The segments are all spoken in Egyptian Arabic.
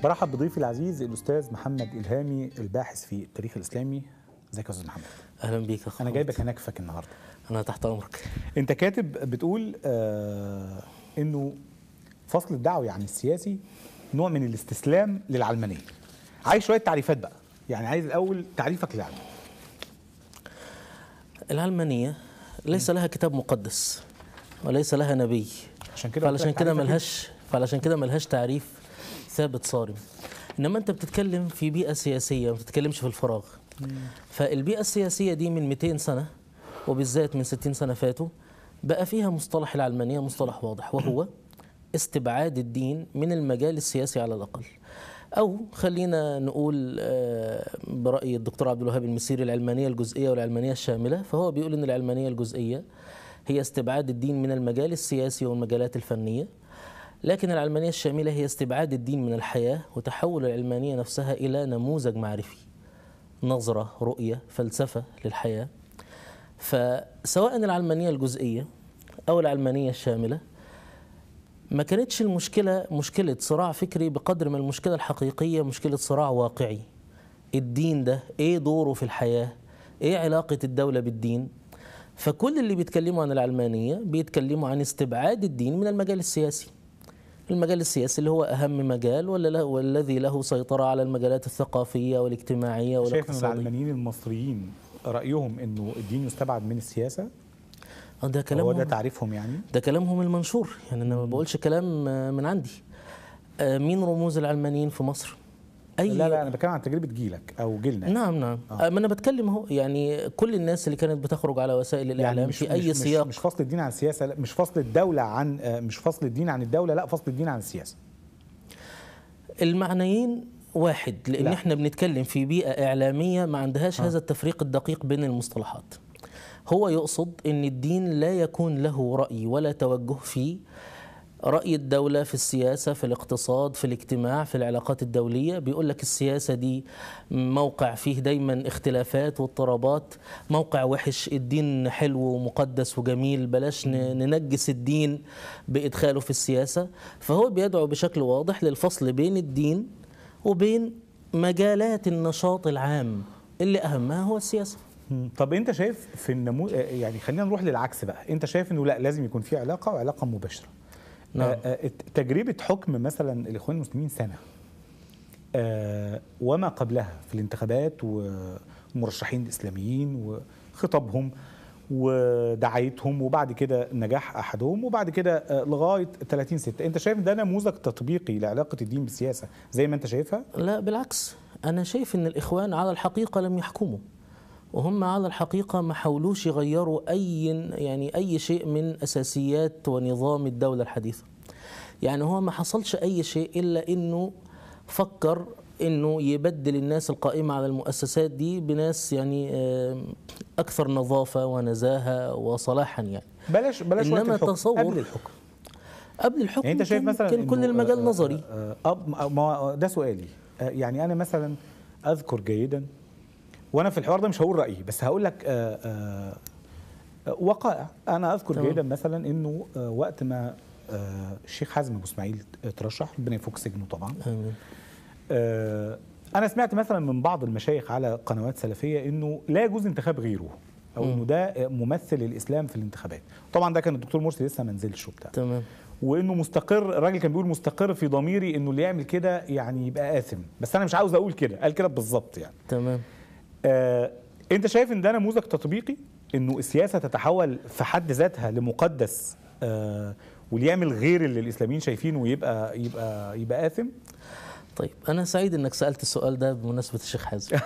برحب بضيفي العزيز الاستاذ محمد الهامي الباحث في التاريخ الاسلامي ازيك يا استاذ محمد اهلا بيك يا اخ انا جايبك هنكفك النهارده انا تحت امرك انت كاتب بتقول آه انه فصل الدعوي عن السياسي نوع من الاستسلام للعلمانيه عايز شويه تعريفات بقى يعني عايز الاول تعريفك للعلمانيه العلمانيه ليس لها كتاب مقدس وليس لها نبي عشان كده قلت فعلشان لك كده تعريفك ملهاش فعلشان كده ملهاش تعريف ثابت صارم انما انت بتتكلم في بيئه سياسيه ما بتتكلمش في الفراغ فالبيئه السياسيه دي من 200 سنه وبالذات من 60 سنه فاتوا بقى فيها مصطلح العلمانيه مصطلح واضح وهو استبعاد الدين من المجال السياسي على الاقل او خلينا نقول آه، براي الدكتور عبد الوهاب المسيري العلمانيه الجزئيه والعلمانيه الشامله فهو بيقول ان العلمانيه الجزئيه هي استبعاد الدين من المجال السياسي والمجالات الفنيه لكن العلمانيه الشامله هي استبعاد الدين من الحياه وتحول العلمانيه نفسها الى نموذج معرفي نظره رؤيه فلسفه للحياه فسواء العلمانيه الجزئيه او العلمانيه الشامله ما كانتش المشكله مشكله صراع فكري بقدر ما المشكله الحقيقيه مشكله صراع واقعي الدين ده ايه دوره في الحياه ايه علاقه الدوله بالدين فكل اللي بيتكلموا عن العلمانيه بيتكلموا عن استبعاد الدين من المجال السياسي المجال السياسي اللي هو اهم مجال ولا له والذي له سيطره على المجالات الثقافيه والاجتماعيه شايف ان والاقتصاديه العلمانيين المصريين رايهم انه الدين يستبعد من السياسه آه، ده هو كلامهم ده تعريفهم يعني ده كلامهم المنشور يعني انا ما بقولش كلام آه، من عندي آه، مين رموز العلمانيين في مصر اي لا لا انا بتكلم عن تجربه جيلك او جيلنا نعم نعم آه. ما انا بتكلم اهو يعني كل الناس اللي كانت بتخرج على وسائل الاعلام يعني مش في اي مش سياق مش, مش فصل الدين عن السياسه لا مش فصل الدوله عن آه، مش فصل الدين عن الدوله لا فصل الدين عن السياسه المعنيين واحد لان لا. لا. احنا بنتكلم في بيئه اعلاميه ما عندهاش هذا التفريق الدقيق بين المصطلحات هو يقصد ان الدين لا يكون له راي ولا توجه في راي الدوله في السياسه في الاقتصاد في الاجتماع في العلاقات الدوليه بيقول لك السياسه دي موقع فيه دايما اختلافات واضطرابات موقع وحش الدين حلو ومقدس وجميل بلاش ن- ننجس الدين بادخاله في السياسه فهو بيدعو بشكل واضح للفصل بين الدين وبين مجالات النشاط العام اللي اهمها هو السياسه مم. طب انت شايف في النمو آه، يعني خلينا نروح للعكس بقى انت شايف انه لا لازم يكون في علاقه وعلاقه مباشره نعم. آه، آه، تجربه حكم مثلا الاخوان المسلمين سنه آه، وما قبلها في الانتخابات والمرشحين الاسلاميين وخطابهم ودعايتهم وبعد كده نجاح احدهم وبعد كده آه، لغايه 30 6 انت شايف ده نموذج تطبيقي لعلاقه الدين بالسياسه زي ما انت شايفها لا بالعكس انا شايف ان الاخوان على الحقيقه لم يحكموا وهم على الحقيقه ما حاولوش يغيروا اي يعني اي شيء من اساسيات ونظام الدوله الحديثه يعني هو ما حصلش اي شيء الا انه فكر انه يبدل الناس القائمه على المؤسسات دي بناس يعني آم، اكثر نظافه ونزاهه وصلاحا يعني بلاش بلاش وقت إنما الحكم تصور- قبل الحكم قبل الحكم يعني انت شايف كان- مثلا كان كل إنه، المجال آه، نظري آه، آه، آه، ما ده سؤالي آه، يعني انا مثلا اذكر جيدا وانا في الحوار ده مش هقول رايي بس هقول لك آه، آه، آه، وقائع انا اذكر تمام. جيدا مثلا انه آه، وقت ما آه، الشيخ حازم ابو اسماعيل ترشح ربنا يفك سجنه طبعا آمين. آه، انا سمعت مثلا من بعض المشايخ على قنوات سلفيه انه لا يجوز انتخاب غيره او انه ده ممثل الاسلام في الانتخابات طبعا ده كان الدكتور مرسي لسه ما نزلش وبتاع تمام وانه مستقر الراجل كان بيقول مستقر في ضميري انه اللي يعمل كده يعني يبقى آثم بس انا مش عاوز اقول كده قال كده بالظبط يعني تمام آه انت شايف ان ده نموذج تطبيقي انه السياسه تتحول في حد ذاتها لمقدس آه واللي يعمل غير اللي الاسلاميين شايفينه يبقى يبقى يبقى آثم طيب أنا سعيد إنك سألت السؤال ده بمناسبة الشيخ حازم.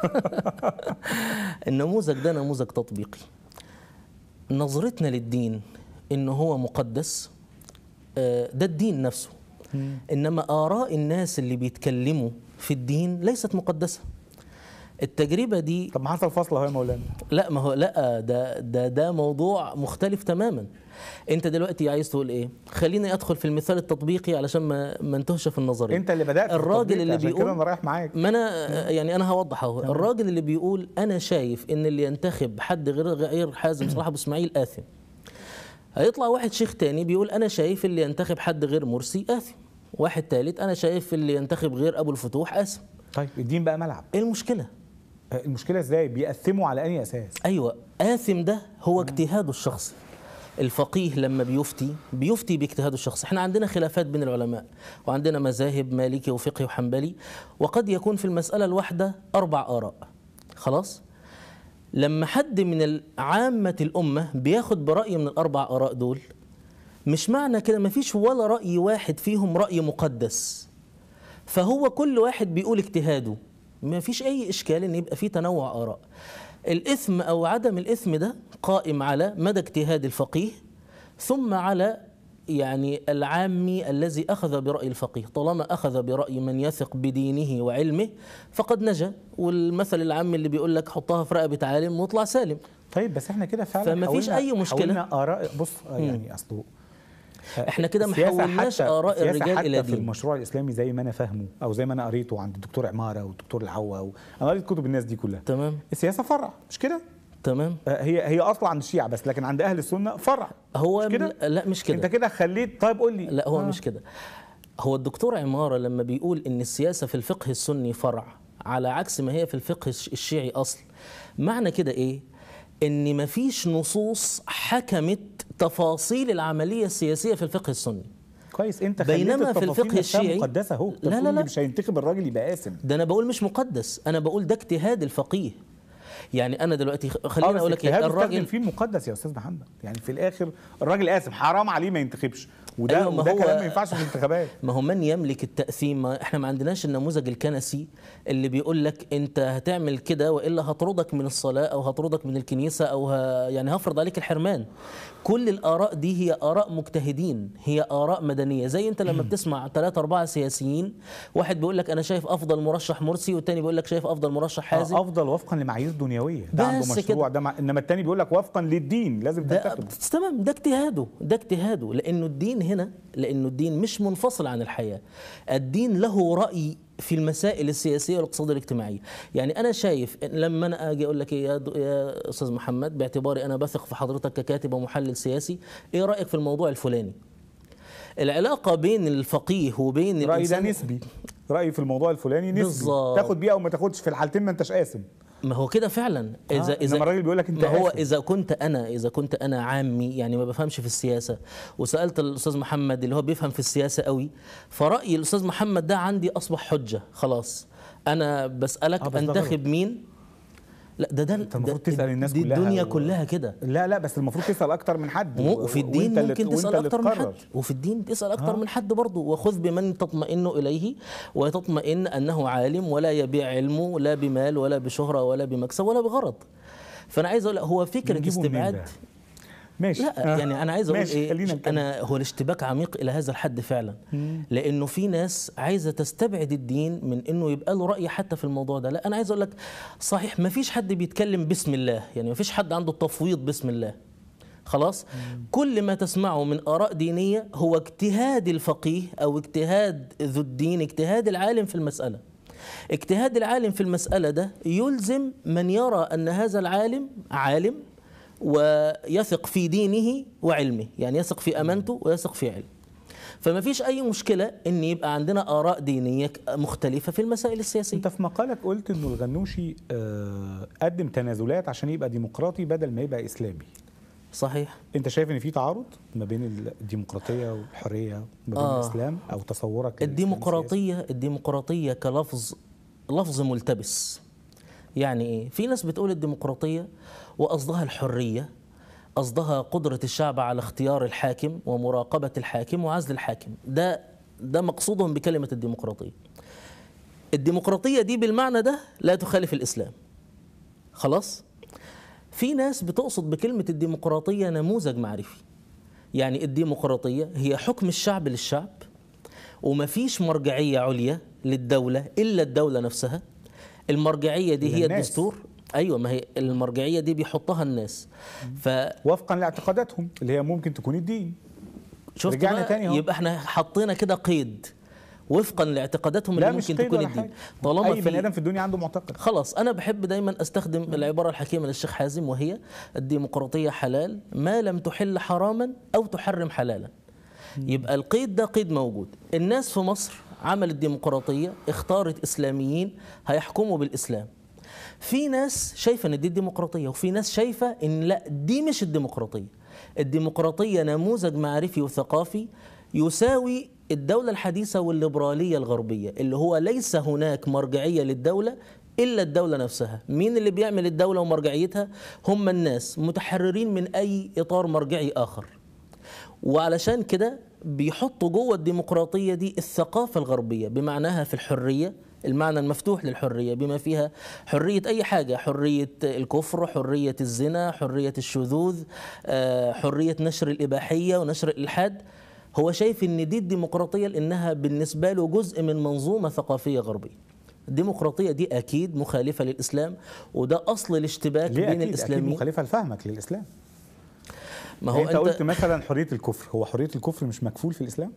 النموذج ده نموذج تطبيقي. نظرتنا للدين إن هو مقدس آه، ده الدين نفسه. إنما آراء الناس اللي بيتكلموا في الدين ليست مقدسة. التجربة دي طب ما حصل فصل اهو يا مولانا لا ما هو لا ده ده ده موضوع مختلف تماما انت دلوقتي عايز تقول ايه خليني ادخل في المثال التطبيقي علشان ما ما انتهش في النظريه انت اللي بدات في الراجل التطبيق، اللي عشان بيقول كده انا رايح معاك ما انا يعني انا هوضح اهو الراجل اللي بيقول انا شايف ان اللي ينتخب حد غير غير حازم صلاح ابو اسماعيل اثم هيطلع واحد شيخ تاني بيقول انا شايف اللي ينتخب حد غير مرسي اثم واحد ثالث انا شايف اللي ينتخب غير ابو الفتوح اسم طيب الدين بقى ملعب ايه المشكله آه، المشكله ازاي بيقسموا على اي اساس ايوه آثم ده هو اجتهاده الشخصي الفقيه لما بيفتي بيفتي باجتهاده الشخصي احنا عندنا خلافات بين العلماء وعندنا مذاهب مالكي وفقهي وحنبلي وقد يكون في المسألة الواحدة أربع آراء خلاص لما حد من عامة الأمة بياخد برأي من الأربع آراء دول مش معنى كده مفيش ولا رأي واحد فيهم رأي مقدس فهو كل واحد بيقول اجتهاده ما فيش أي إشكال إن يبقى في تنوع آراء الإثم أو عدم الإثم ده قائم على مدى اجتهاد الفقيه ثم على يعني العامي الذي أخذ برأي الفقيه طالما أخذ برأي من يثق بدينه وعلمه فقد نجا والمثل العام اللي بيقول لك حطها في رقبة عالم واطلع سالم طيب بس احنا كده فعلا فما فيش حاولنا- أي مشكلة. حاولنا اراء بص آه، يعني اصله آه، احنا كده ما السياسة حولناش حتى- آراء السياسة الرجال حتى إلى في دين. المشروع الاسلامي زي ما انا فاهمه او زي ما انا قريته عند الدكتور عماره والدكتور العوا و... انا قريت كتب الناس دي كلها تمام السياسه فرع مش كده تمام آه، هي هي اصلا عند الشيعة بس لكن عند اهل السنه فرع هو مش كده؟ لا مش كده انت كده خليت طيب قول لي لا هو آه. مش كده هو الدكتور عمارة لما بيقول إن السياسة في الفقه السني فرع على عكس ما هي في الفقه الش- الشيعي أصل معنى كده إيه؟ إن مفيش نصوص حكمت تفاصيل العملية السياسية في الفقه السني كويس انت خليت بينما في التفاصيل الفقه نفسها الشيعي- مقدسه اهو لا، لا لا، لا لا. مش هينتخب الراجل يبقى قاسم ده أنا بقول مش مقدس أنا بقول ده اجتهاد الفقيه يعني أنا دلوقتي خ- اه خليني بس أقول لك إيه اجتهاده استخدم الراجل فيه المقدس يا استاذ محمد يعني في الاخر الراجل قاسم حرام عليه ما ينتخبش وده أيوة، ما وده هو- كلام ما ينفعش في الانتخابات ما هو من يملك التأثيم ما احنا ما عندناش النموذج الكنسي اللي بيقول لك انت هتعمل كده والا هطردك من الصلاة او هطردك من الكنيسة او ه... يعني هفرض عليك الحرمان كل الآراء دي هي آراء مجتهدين هي آراء مدنية زي انت لما بتسمع ثلاثة أربعة سياسيين واحد بيقول لك أنا شايف أفضل مرشح مرسي والتاني بيقول لك شايف أفضل مرشح حازم آه افضل وفقا لمعايير دنيويه ده عنده بس مشروع كده. ده مع... انما التاني بيقول لك وفقا للدين لازم ده تنتخبه تمام ده اجتهاده ده اجتهاده لانه الدين هنا لانه الدين مش منفصل عن الحياه الدين له راي في المسائل السياسيه والاقتصاديه والاجتماعيه يعني انا شايف إن لما انا اجي اقول لك إيه يا, دو- يا استاذ محمد باعتباري انا بثق في حضرتك ككاتب ومحلل سياسي ايه رايك في الموضوع الفلاني العلاقه بين الفقيه وبين رايي ده الانسان نسبي رايي في الموضوع الفلاني نسبي بالظبط. تاخد بيه او ما تاخدش في الحالتين ما انتش قاسم ما هو كده فعلا اذا آه، اذا إنما الراجل بيقول لك أنت ما هو قاسم. اذا كنت انا اذا كنت انا عامي يعني ما بفهمش في السياسه وسالت الاستاذ محمد اللي هو بيفهم في السياسه قوي فراي الاستاذ محمد ده عندي اصبح حجه خلاص انا بسالك آه، بس ده انتخب مين لا ده ده انت المفروض ده- تسال الناس دي كلها الدنيا و- كلها كده لا لا بس المفروض تسال اكتر من حد و- وفي الدين وانت اللي- ممكن وانت تسال اللي اكتر من حد تقرر. وفي الدين تسال اكتر آه. من حد برضه وخذ بمن تطمئن اليه وتطمئن انه عالم ولا يبيع علمه لا بمال ولا بشهره ولا بمكسب ولا بغرض فانا عايز اقول هو فكره بنجيبه منين استبعاد ده؟ ماشي لا آه. يعني انا عايز اقول ماشي، ايه خلينا نكمل. انا هو الاشتباك عميق الى هذا الحد فعلا لانه في ناس عايزه تستبعد الدين من انه يبقى له راي حتى في الموضوع ده لا انا عايز اقول لك صحيح ما فيش حد بيتكلم باسم الله يعني ما فيش حد عنده التفويض باسم الله خلاص كل ما تسمعه من اراء دينيه هو اجتهاد الفقيه او اجتهاد ذو الدين اجتهاد العالم في المساله اجتهاد العالم في المساله ده يلزم من يرى ان هذا العالم عالم ويثق في دينه وعلمه يعني يثق في امانته ويثق في علمه فما فيش اي مشكله ان يبقى عندنا اراء دينيه ك- مختلفه في المسائل السياسيه انت في مقالك قلت انه الغنوشي آه، قدم تنازلات عشان يبقى ديمقراطي بدل ما يبقى اسلامي صحيح انت شايف ان في تعارض ما بين الديمقراطيه والحريه ما بين آه. الاسلام او تصورك للإسلام السياسي؟ الديمقراطيه الديمقراطيه كلفظ لفظ ملتبس يعني ايه في ناس بتقول الديمقراطيه وقصدها الحريه قصدها قدره الشعب على اختيار الحاكم ومراقبه الحاكم وعزل الحاكم ده ده مقصودهم بكلمه الديمقراطيه الديمقراطيه دي بالمعنى ده لا تخالف الاسلام خلاص في ناس بتقصد بكلمه الديمقراطيه نموذج معرفي يعني الديمقراطيه هي حكم الشعب للشعب ومفيش مرجعيه عليا للدوله الا الدوله نفسها المرجعيه دي هي للناس. الدستور ايوه ما هي المرجعيه دي بيحطها الناس فشفت وفقا لاعتقاداتهم اللي هي ممكن تكون الدين رجعنا بقى تاني اهو. يبقى احنا حطينا كده قيد وفقا لاعتقاداتهم لا اللي مش ممكن قيد تكون ولا الدين حاجه طالما اي بني في ادم في الدنيا عنده معتقد خلاص انا بحب دايما استخدم العباره الحكيمه للشيخ حازم وهي الديمقراطيه حلال ما لم تحل حراما او تحرم حلالا يبقى القيد ده قيد موجود الناس في مصر عملت ديمقراطيه اختارت اسلاميين هيحكموا بالاسلام في ناس شايفه ان دي الديمقراطيه وفي ناس شايفه ان لا دي مش الديمقراطيه الديمقراطيه نموذج معرفي وثقافي يساوي الدولة الحديثة والليبرالية الغربية اللي هو ليس هناك مرجعية للدولة إلا الدولة نفسها مين اللي بيعمل الدولة ومرجعيتها هم الناس متحررين من أي إطار مرجعي آخر وعلشان كده بيحطوا جوه الديمقراطية دي الثقافة الغربية بمعناها في الحرية المعنى المفتوح للحرية بما فيها حرية أي حاجة حرية الكفر حرية الزنا حرية الشذوذ آه، حرية نشر الإباحية ونشر الإلحاد هو شايف ان دي الديمقراطيه لانها بالنسبه له جزء من منظومه ثقافيه غربيه الديمقراطيه دي اكيد مخالفه للاسلام وده اصل الاشتباك ليه بين أكيد, أكيد الاسلاميين مخالفة لفهمك للإسلام ما هو هو أنت, قلت مثلا حرية الكفر هو حرية الكفر مش مكفول في الإسلام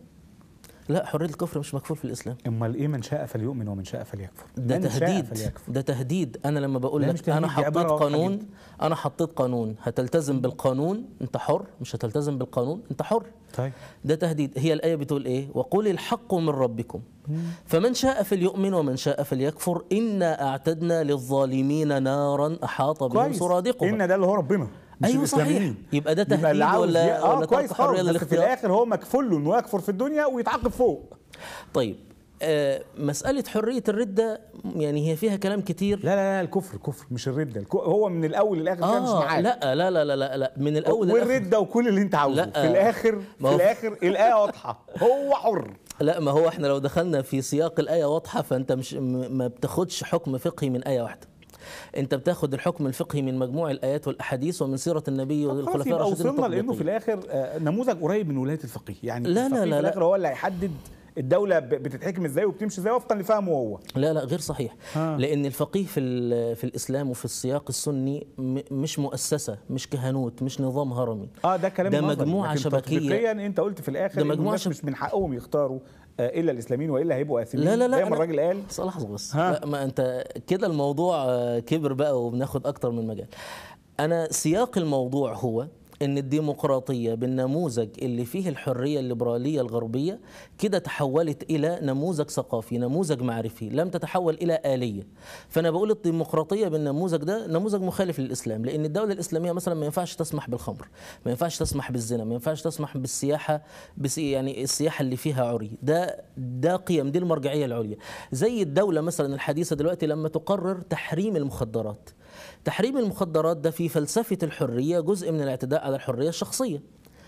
لا حريه الكفر مش مكفول في الاسلام أمال إيه من شاء فليؤمن ومن شاء فليكفر ده من شاء تهديد فليكفر ده تهديد انا لما بقول لا، لك مش تهديد، انا دي حطيت عبارة واضحة قانون جدا. انا حطيت قانون هتلتزم بالقانون انت حر مش هتلتزم بالقانون انت حر طيب ده تهديد هي الآية بتقول إيه وقل الحق من ربكم فمن شاء فليؤمن ومن شاء فليكفر إنا أعتدنا للظالمين نارا أحاط بهم كويس سرادقها إن ده اللي هو ربنا مش أيوة صحيح. الإسلاميين يبقى ده يبقى اللي تهديد عاوز ولا- ي- اه ولا كويس تعطي حرية خالص بس في للاختيار؟ الآخر هو مكفول له إنه يكفر في الدنيا ويتعاقب فوق طيب آه مسألة حرية الردة يعني هي فيها كلام كتير لا لا لا الكفر كفر مش الردة الك- هو من الأول للآخر كده مش آه معاك لا لا لا لا لا, لا من الأول للآخر والردة وكل اللي أنت عاوزه لا. في الآخر ما في هو- الآخر الآية واضحة هو حر لا ما هو احنا لو دخلنا في سياق الآية واضحة فأنت مش م- ما بتاخدش حكم فقهي من آية واحدة أنت بتاخد الحكم الفقهي من مجموع الآيات والأحاديث ومن سيرة النبي خلاص والخلفاء يبقى الراشدين وصلنا لانه في التطبيقية. الاخر آه، نموذج قريب من ولايه الفقيه يعني لا، لا، الفقيه لا، في لا. الاخر هو اللي هيحدد الدوله ب- بتتحكم ازاي وبتمشي ازاي وفقا لفهمه هو لا لا غير صحيح ها. لأن الفقيه في ال- في الإسلام وفي السياق السني م- مش مؤسسة مش كهنوت مش نظام هرمي اه ده كلام ده نظري، مجموعة لكن شبكية. تطبيقيا انت قلت في الاخر ده إنه مجموعة الناس شب- مش من حقهم يختاروا آه، الا الاسلاميين والا هيبقوا اثمين لا لا لا زي ما أنا- الراجل قال بس لحظه بس ها. لا ما انت كده الموضوع آه، كبر بقى وبناخد اكتر من مجال انا سياق الموضوع هو ان الديمقراطيه بالنموذج اللي فيه الحريه الليبراليه الغربيه كده تحولت الى نموذج ثقافي نموذج معرفي لم تتحول الى اليه فانا بقول الديمقراطيه بالنموذج ده نموذج مخالف للاسلام لان الدوله الاسلاميه مثلا ما ينفعش تسمح بالخمر ما ينفعش تسمح بالزنا ما ينفعش تسمح بالسياحه بس يعني السياحه اللي فيها عري ده ده قيم دي المرجعيه العليا زي الدوله مثلا الحديثه دلوقتي لما تقرر تحريم المخدرات تحريم المخدرات ده في فلسفه الحريه جزء من الاعتداء على الحريه الشخصيه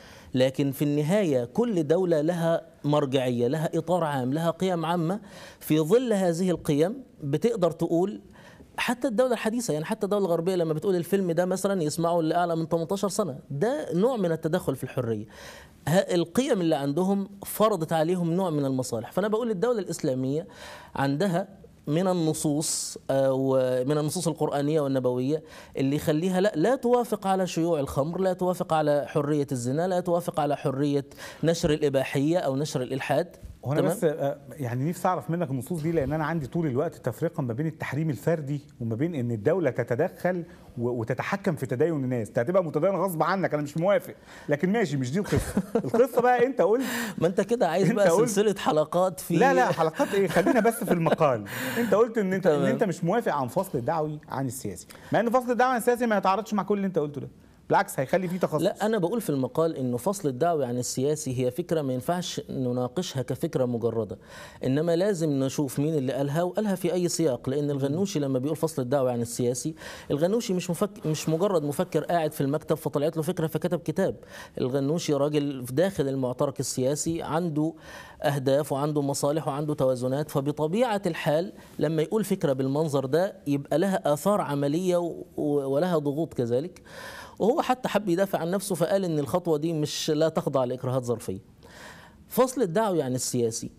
لكن في النهاية كل دولة لها مرجعية لها إطار عام لها قيم عامة في ظل هذه القيم بتقدر تقول حتى الدولة الحديثة يعني حتى الدولة الغربية لما بتقول الفيلم ده مثلا يسمعه اللي أعلى من 18 سنة ده نوع من التدخل في الحرية ها- القيم اللي عندهم فرضت عليهم نوع من المصالح فأنا بقول الدولة الإسلامية عندها من النصوص أو من النصوص القرآنية والنبوية اللي يخليها لا لا توافق على شيوع الخمر لا توافق على حرية الزنا لا توافق على حرية نشر الإباحية أو نشر الإلحاد وانا تمام؟ بس آه، يعني نفسي اعرف منك النصوص دي لان انا عندي طول الوقت تفرقه ما بين التحريم الفردي وما بين ان الدوله تتدخل و- وتتحكم في تدين الناس انت هتبقى متدين غصب عنك انا مش موافق لكن ماشي مش دي القصه القصه بقى انت قلت ما أنت كده عايز أنت بقى قلت- سلسلة حلقات في لا لا حلقات ايه خلينا بس في المقال انت قلت ان انت ان تمام. انت مش موافق عن فصل الدعوي عن السياسي مع ان فصل الدعوي عن السياسي ما يتعارضش مع كل اللي انت قلته ده بالعكس هيخلي فيه تخصص لا انا بقول في المقال انه فصل الدعوي عن السياسي هي فكره ما ينفعش نناقشها كفكره مجرده انما لازم نشوف مين اللي قالها وقالها في اي سياق لان الغنوشي لما بيقول فصل الدعوي عن السياسي الغنوشي مش مفك مش مجرد مفكر قاعد في المكتب فطلعت له فكره فكتب كتاب الغنوشي راجل في داخل المعترك السياسي عنده اهداف وعنده مصالح وعنده توازنات فبطبيعه الحال لما يقول فكره بالمنظر ده يبقى لها اثار عمليه و- ولها ضغوط كذلك وهو حتى حب يدافع عن نفسه فقال ان الخطوه دي مش لا تخضع لاكراهات ظرفيه. فصل الدعوي عن السياسي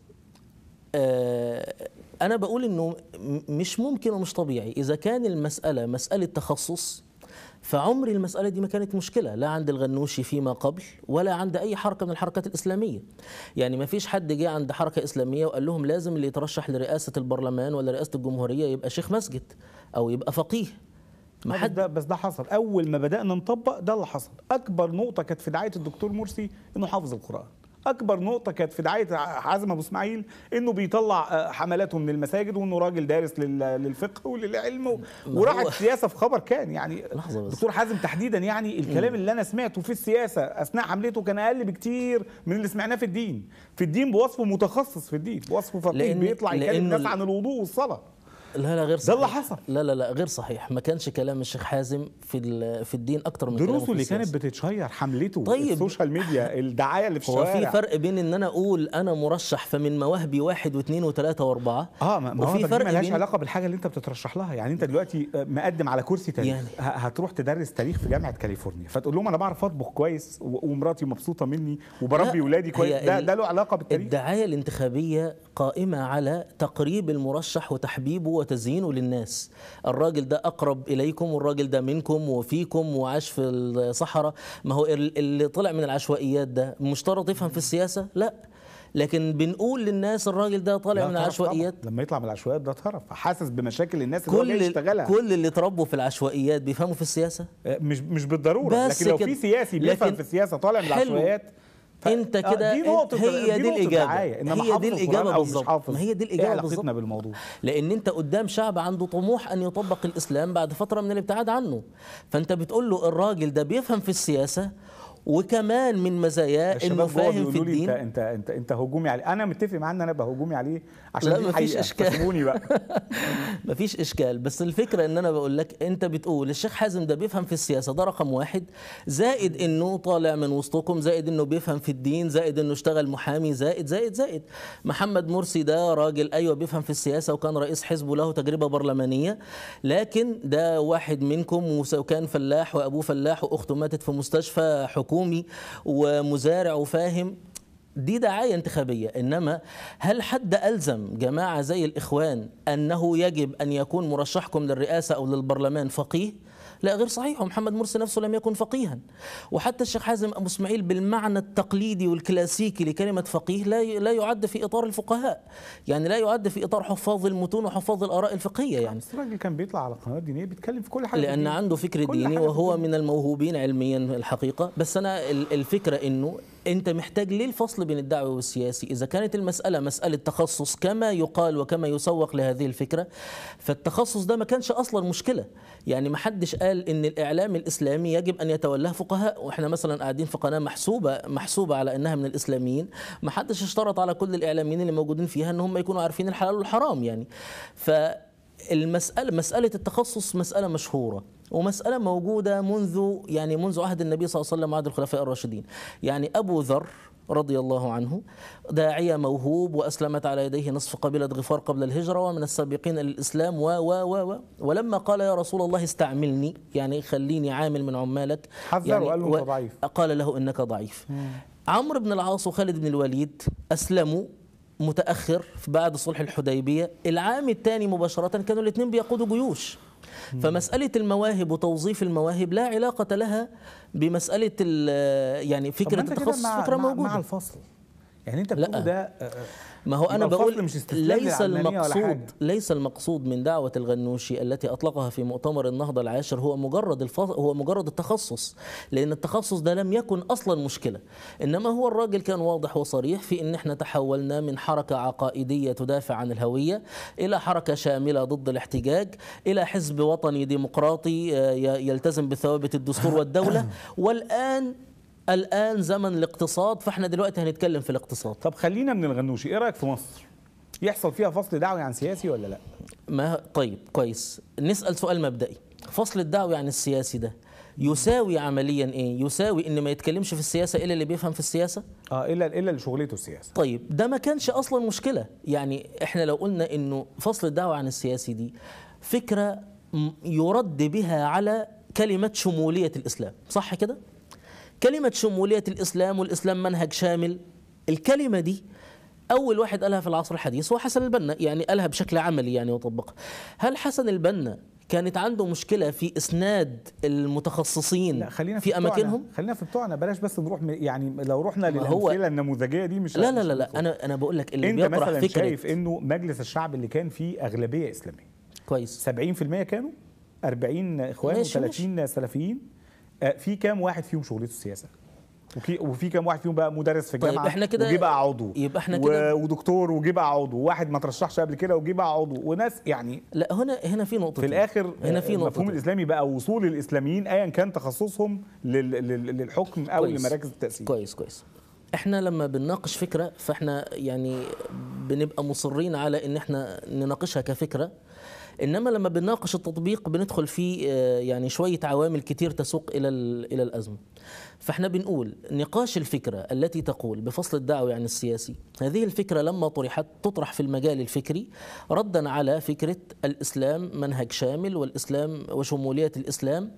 آه، انا بقول انه م- مش ممكن ومش طبيعي اذا كان المساله مساله تخصص فعمر المسألة دي ما كانت مشكلة لا عند الغنوشي فيما قبل ولا عند أي حركة من الحركات الإسلامية يعني ما فيش حد جه عند حركة إسلامية وقال لهم لازم اللي يترشح لرئاسة البرلمان ولا رئاسة الجمهورية يبقى شيخ مسجد أو يبقى فقيه ما بس حد ده بس ده حصل اول ما بدانا نطبق ده اللي حصل اكبر نقطه كانت في دعايه الدكتور مرسي انه حافظ القران اكبر نقطه كانت في دعايه حازم ابو اسماعيل انه بيطلع آه، حملاته من المساجد وانه راجل دارس لل- للفقه وللعلم و- ما وراحت هو- السياسه في خبر كان يعني لحظة بس. دكتور حازم تحديدا يعني الكلام اللي انا سمعته في السياسه اثناء حملته كان اقل بكتير من اللي سمعناه في الدين في الدين بوصفه متخصص في الدين بوصفه فقيه لأن- بيطلع يكلم لأنه الناس ال- عن الوضوء والصلاه لا لا غير صحيح اللي حصل. لا لا لا غير صحيح ما كانش كلام الشيخ حازم في ال- في الدين اكتر من كلامه دروسه في اللي كانت السياسة. بتتشير حملته طيب. السوشيال ميديا الدعايه اللي في هو الشوارع في فرق بين ان انا اقول انا مرشح فمن مواهبي واحد واثنين وثلاثه واربعه اه ما ما هو وفي دي فرق ملهاش بين علاقه بالحاجه اللي انت بتترشح لها يعني انت دلوقتي آه، مقدم على كرسي تاريخ يعني. ه- هتروح تدرس تاريخ في جامعه كاليفورنيا فتقول لهم انا بعرف اطبخ كويس و- ومراتي مبسوطه مني وبربي لا، ولادي كويس هي ده ال- ده له علاقه بالتاريخ الدعايه الانتخابيه قائمه على تقريب المرشح وتحبيبه وتزيينه للناس الراجل ده اقرب اليكم والراجل ده منكم وفيكم وعاش في الصحراء ما هو ال- اللي طلع من العشوائيات ده مشترط يفهم في السياسه لا لكن بنقول للناس الراجل ده طالع لا من طرف العشوائيات طبعاً. لما يطلع من العشوائيات ده طرف حاسس بمشاكل الناس اللي هو جاي كل يشتغلها كل اللي اتربوا في العشوائيات بيفهموا في السياسه آه، مش مش بالضروره بس لكن لو كده. في سياسي بيفهم لكن في السياسه طالع من حلو. العشوائيات ف- انت آه، كده دي نقطة هي دي نقطة الإجابة. دعاية. إنما هي دي حافظ القرآن الإجابة أو مش بالظبط. حافظ. ما هي دي إيه الإجابة علاقتنا بالظبط. بالموضوع لان انت قدام شعب عنده طموح ان يطبق الاسلام بعد فتره من الابتعاد عنه فانت بتقول له الراجل ده بيفهم في السياسه وكمان من مزاياه انه الشباب جوه فاهم في بيقولوا لي الدين انت انت انت انت هجومي عليه انا متفق معاه ان انا ابقى هجومي عليه عشان لا، دي مفيش الحقيقة. إشكال. فسيبوني بقى مفيش اشكال بس الفكره ان انا بقول لك انت بتقول الشيخ حازم ده بيفهم في السياسه ده رقم واحد زائد انه طالع من وسطكم زائد انه بيفهم في الدين زائد انه اشتغل محامي زائد زائد زائد محمد مرسي ده راجل ايوه بيفهم في السياسه وكان رئيس حزب وله تجربه برلمانيه لكن ده واحد منكم وس- وكان فلاح وابوه فلاح واخته ماتت في مستشفى حكومي ومزارع وفاهم دي دعاية انتخابية إنما هل حد ألزم جماعة زي الإخوان أنه يجب أن يكون مرشحكم للرئاسة أو للبرلمان فقيه لا غير صحيح ومحمد مرسي نفسه لم يكن فقيها وحتى الشيخ حازم أبو اسماعيل بالمعنى التقليدي والكلاسيكي لكلمة فقيه لا ي- لا يعد في إطار الفقهاء يعني لا يعد في إطار حفاظ المتون وحفاظ الآراء الفقهية يعني بس الراجل كان بيطلع على قنوات دينيه بيتكلم في كل حاجه في لان الدين. عنده فكر كل ديني حاجة في وهو الدين. من الموهوبين علميا الحقيقه بس انا ال- الفكره انه انت محتاج ليه الفصل بين الدعوه والسياسي اذا كانت المساله مساله تخصص كما يقال وكما يسوق لهذه الفكره فالتخصص ده ما كانش اصلا مشكله يعني ما حدش قال ان الاعلام الاسلامي يجب ان يتولاه فقهاء واحنا مثلا قاعدين في قناه محسوبه محسوبه على انها من الاسلاميين ما حدش اشترط على كل الاعلاميين اللي موجودين فيها ان هم يكونوا عارفين الحلال والحرام يعني ف المسألة مسألة التخصص مسألة مشهورة ومسألة موجودة منذ يعني منذ عهد النبي صلى الله عليه وسلم وعهد الخلفاء الراشدين يعني أبو ذر رضي الله عنه داعية موهوب وأسلمت على يديه نصف قبيلة غفار قبل الهجرة ومن السابقين للإسلام و و و و ولما قال يا رسول الله استعملني يعني خليني عامل من عمالك حذره يعني وقال له أنت ضعيف. قال له إنك ضعيف عمرو بن العاص وخالد بن الوليد أسلموا متأخر في بعد صلح الحديبية العام الثاني مباشرة كانوا الاثنين بيقودوا جيوش فمسألة المواهب وتوظيف المواهب لا علاقة لها بمسألة ال- يعني طب فكرة ما أنت كده التخصص مع فكرة مع, مع موجودة الفصل يعني انت لا. بتقول ده آه، ما هو انا يبقى الفصل بقول مش استسلام ليس للعلمانية ولا المقصود حاجة. ليس المقصود من دعوه الغنوشي التي اطلقها في مؤتمر النهضه العاشر هو مجرد الفصل هو مجرد التخصص لان التخصص ده لم يكن اصلا مشكله انما هو الراجل كان واضح وصريح في ان احنا تحولنا من حركه عقائديه تدافع عن الهويه الى حركه شامله ضد الاحتجاج الى حزب وطني ديمقراطي آه، ي- يلتزم بثوابت الدستور والدوله والان الان زمن الاقتصاد فاحنا دلوقتي هنتكلم في الاقتصاد طب خلينا من الغنوشي ايه رايك في مصر يحصل فيها فصل دعوي عن سياسي ولا لا ما طيب كويس نسأل سؤال مبدئي فصل الدعوي عن السياسي ده يساوي عمليا ايه يساوي ان ما يتكلمش في السياسة الا اللي بيفهم في السياسة اه الا الا اللي شغلته السياسه طيب ده ما كانش اصلا مشكلة يعني احنا لو قلنا انه فصل الدعوة عن السياسي دي فكرة م- يرد بها على كلمة شمولية الاسلام صح كده كلمة شمولية الاسلام والاسلام منهج شامل الكلمة دي أول واحد قالها في العصر الحديث هو حسن البنا يعني قالها بشكل عملي يعني وطبقها هل حسن البنا كانت عنده مشكلة في إسناد المتخصصين لا خلينا في, بتوعنا. أماكنهم خلينا في بتوعنا بلاش بس نروح م- يعني لو رحنا ما هو- للامثله النموذجيه دي مش لا لا مش لا, هنوصل. لا أنا أنا بقول لك اللي انت بيطرح مثلا فكرة شايف انه مجلس الشعب اللي كان فيه اغلبيه اسلاميه كويس 70% كانوا 40 اخوان ماشي، و30 سلفيين آه، في كام واحد فيهم شغلته السياسه وفي وفي كام واحد فيهم بقى مدرس في طيب الجامعه إحنا كده- وجه بقى عضو يبقى إحنا و- كده- ودكتور وجه بقى عضو وواحد ما ترشحش قبل كده وجه بقى عضو وناس يعني لا هنا هنا في نقطه في الاخر هنا في المفهوم نقطه الاسلامي بقى وصول الاسلاميين ايا كان تخصصهم لل- لل- للحكم او كويس. لمراكز التاثير كويس كويس احنا لما بنناقش فكره فاحنا يعني بنبقى مصرين على ان احنا نناقشها كفكره انما لما بنناقش التطبيق بندخل في آه، يعني شويه عوامل كتير تسوق الى ال- الى الازمه فاحنا بنقول نقاش الفكره التي تقول بفصل الدعوي عن السياسي هذه الفكره لما طرحت تطرح في المجال الفكري ردا على فكره الاسلام منهج شامل والاسلام وشموليه الاسلام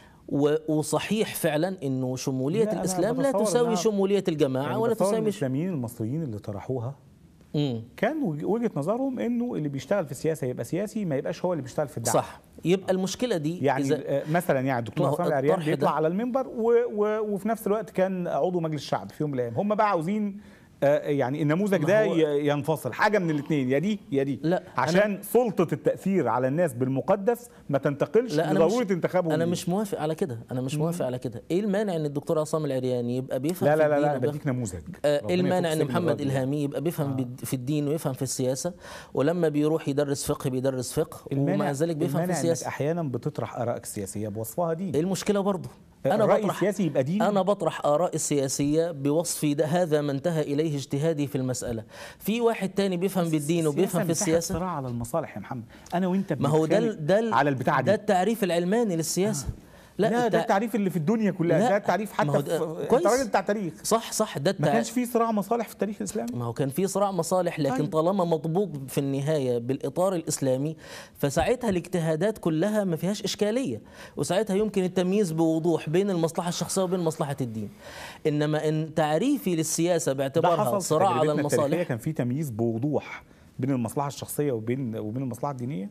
و- وصحيح فعلا انه شموليه لا، أنا الاسلام لا بتصور تساوي إنها- شموليه الجماعه يعني ولا بتصور تساوي المسلمين المصريين اللي طرحوها مم. كان وج- وجهه نظرهم انه اللي بيشتغل في السياسه يبقى سياسي ما يبقاش هو اللي بيشتغل في الدعوه صح يبقى المشكله دي يعني إذا آه، مثلا يعني ما الدكتور هو عصام العريان الطرح بيطلع ده- على المنبر و و وفي نفس الوقت كان عضو مجلس الشعب في يوم من الايام هم بقى عاوزين آه، يعني النموذج ما ده هو- ي- ينفصل حاجه من الاثنين يا دي يا دي لا، عشان سلطه التاثير على الناس بالمقدس ما تنتقلش لا انا لضروره مش انتخابهم انا ليه. مش موافق على كده انا مش موافق على كده ايه المانع ان الدكتور عصام العرياني يبقى بيفهم لا في لا لا الدين لا وبيفهم- بديك نموذج آه، ربنا ايه المانع يفك ان سجن محمد الراجل ده. الهامي يبقى بيفهم بد- في الدين ويفهم في السياسه ولما بيروح يدرس فقه بيدرس فقه ومع ذلك بيفهم في المانع السياسه انك احيانا بتطرح ارائك السياسيه بوصفها دين ايه المشكله برضه انا الرأي بطرح السياسي يبقى دين انا بطرح ارائي السياسيه بوصفي ده هذا ما انتهى اليه اجتهادي في المساله في واحد تاني بيفهم بالدين وبيفهم في مساحة السياسه صراع على المصالح يا محمد انا وانت ما هو ده بنتخانق ال- ده ال- على البتاعه ده دي التعريف العلماني للسياسه لا, لا ده التع- التعريف اللي في الدنيا كلها لا، ده التعريف ما هو حتى ده- في كويس. انت راجل بتاع تاريخ صح صح ده ما التع... كانش في صراع مصالح في التاريخ الاسلامي ما هو كان في صراع مصالح لكن طيب. طالما مطبوق في النهايه بالاطار الاسلامي فساعتها الاجتهادات كلها ما فيهاش اشكاليه وساعتها يمكن التمييز بوضوح بين المصلحه الشخصيه وبين مصلحه الدين انما ان تعريفي للسياسه ده باعتبارها حصل في صراع على تجربتنا التاريخية المصالح كان في تمييز بوضوح بين المصلحه الشخصيه وبين وبين المصلحه الدينيه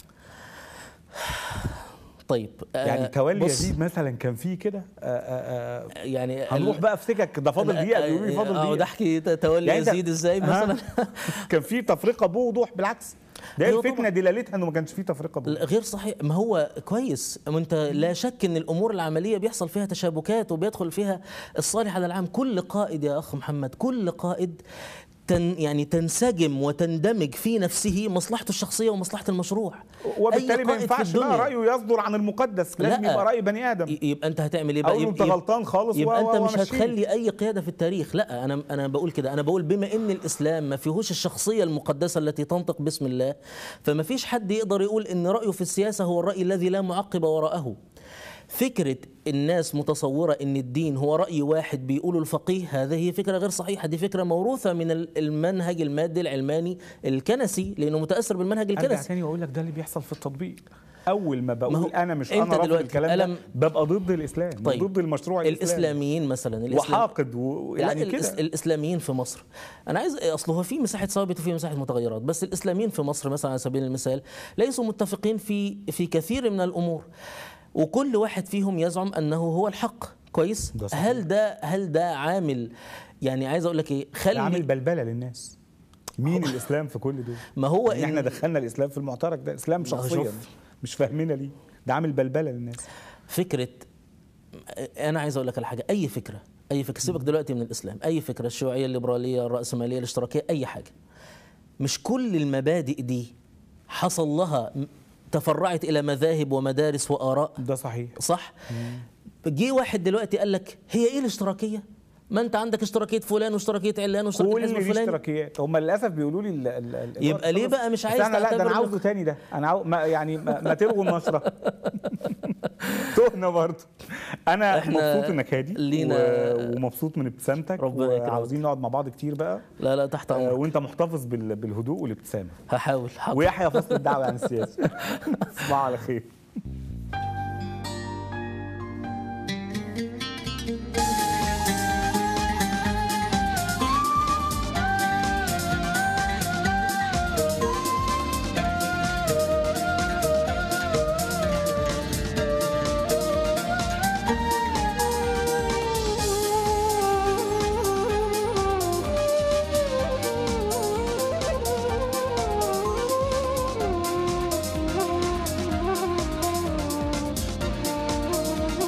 طيب آه، يعني تولي بص، يزيد مثلا كان في كده آه، آه، آه، يعني هنروح بقى في سكك ده فاضل دقيقه بيقولوا لي فاضل اقعد دقيقه احكي تولي يعني أنت- يزيد ازاي ها؟ مثلا كان في تفرقه بوضوح بالعكس ده أيوة الفتنه طبعاً. دلالتها انه ما كانش في تفرقه بوضوح لا، غير صحيح ما هو كويس ما انت لا شك ان الامور العمليه بيحصل فيها تشابكات وبيدخل فيها الصالح على العام كل قائد يا اخ محمد كل قائد تن يعني تنسجم وتندمج في نفسه مصلحته الشخصيه ومصلحه المشروع وبالتالي أي ما قائد في ينفعش بقى الدنيا. رايه يصدر عن المقدس لازم لا. يبقى راي بني ادم ي- يبقى انت هتعمل ايه بقى اقول له انت يبقى- غلطان خالص يبقى و- انت و- مش وأمشيه. هتخلي اي قياده في التاريخ لا انا انا بقول كده انا بقول بما ان الاسلام ما فيهوش الشخصيه المقدسه التي تنطق باسم الله فما فيش حد يقدر يقول ان رايه في السياسه هو الراي الذي لا معقب وراءه فكرة الناس متصورة أن الدين هو رأي واحد بيقوله الفقيه هذه هي فكرة غير صحيحة دي فكرة موروثة من ال- المنهج المادي العلماني الكنسي لأنه متأثر بالمنهج ارجع الكنسي تاني واقول لك ده اللي بيحصل في التطبيق اول ما بقول هو انا مش أنت انا رافض دلوقتي الكلام ده ألم- ببقى ضد الاسلام طيب. ضد المشروع الاسلامي الإسلاميين مثلا الإسلام وحاقد ويعني يعني الإس... كده الاسلاميين في مصر انا عايز اصل هو في مساحه ثوابت وفي مساحه متغيرات بس الاسلاميين في مصر مثلا على سبيل المثال ليسوا متفقين في في كثير من الامور وكل واحد فيهم يزعم انه هو الحق كويس ده صحيح. هل ده هل ده عامل يعني عايز اقول لك ايه ده عامل خلي بلبله للناس مين الاسلام في كل دول ما هو يعني احنا إن- دخلنا الاسلام في المعترك ده اسلام ما هو شخصيا شوف. مش فاهمينها ليه ده عامل بلبله للناس فكره انا عايز اقول لك على حاجه اي فكره اي فكره سيبك دلوقتي من الاسلام اي فكره الشيوعيه الليبراليه الراسماليه الاشتراكيه اي حاجه مش كل المبادئ دي حصل لها م- تفرعت الى مذاهب ومدارس واراء ده صحيح صح جه واحد دلوقتي قال لك هي ايه الاشتراكيه ما انت عندك اشتراكيه فلان واشتراكيه علان واشتراكيه كل الحزب دي الفلاني اشتراكيات هم للاسف بيقولوا لي ال- ال- ال- يبقى ليه خلاص. بقى مش بس عايز انا لا ده انا تعتبر عاوزه تاني ده انا عاو... ما يعني ما, ما تلغوا النشره تهنا برضه انا إحنا مبسوط انك هادي لينا- و... ومبسوط من ابتسامتك ربنا يكرمك. وعاوزين نقعد مع بعض كتير بقى لا لا تحت آه، امرك وانت محتفظ بال... بالهدوء والابتسامه هحاول حاضر ويحيى فصل الدعوه عن السياسه تصبحوا على خير